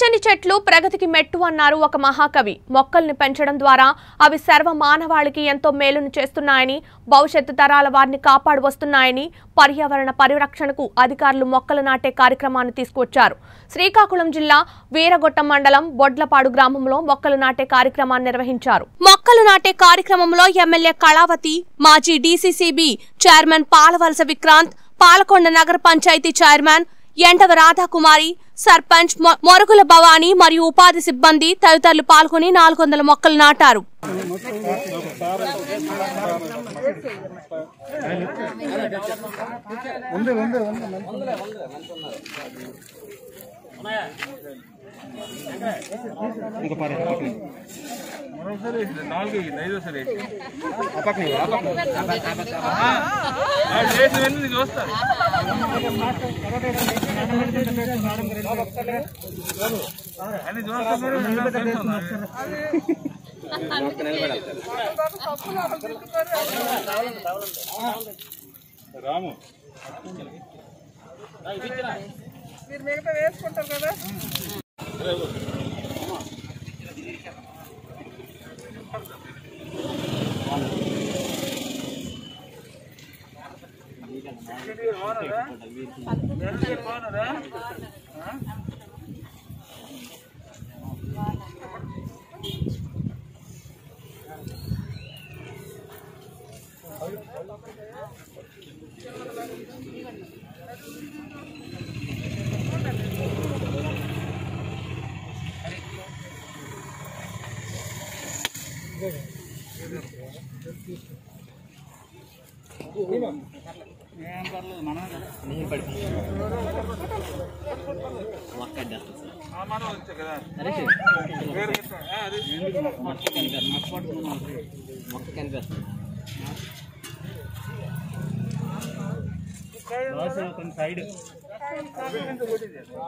పచ్చని చెట్లు ప్రగతికి మెట్టు అన్నారు ఒక మహాకవి మొక్కల్ని పెంచడం ద్వారా అవి సర్వ మానవాళికి ఎంతో మేలును చేస్తున్నాయని భవిష్యత్తు తరాల వారిని కాపాడు వస్తున్నాయని పర్యావరణ పరిరక్షణకు అధికారులు మొక్కలు నాటే కార్యక్రమాన్ని తీసుకొచ్చారు శ్రీకాకుళం జిల్లా వీరగొట్టం మండలం బొడ్లపాడు గ్రామంలో మొక్కలు నాటే కార్యక్రమాన్ని నిర్వహించారు మొక్కలు నాటే కార్యక్రమంలో ఎమ్మెల్యే కళావతి మాజీ డీసీసీబీ చైర్మన్ పాలవలస విక్రాంత్ పాలకొండ నగర పంచాయతీ చైర్మన్ ఎండవ రాధాకుమారి సర్పంచ్ మొ- మొరుగుల భవానీ మరియు ఉపాధి సిబ్బంది తదితరులు పాల్గొని నాలుగు వందల మొక్కలు నాటారు మరోసారి వేసి నాలుగు వేసింది ఐదోసారి వేసి చేసిన నీకు వస్తారు అన్ని చూస్తారు రాము మీరు మిగతా వేసుకుంటారు కదా బాగున్నారా ఆ మనం వచ్చా కదా వేరే పెట్టా. ఆ, అది కొంచెం సైడ్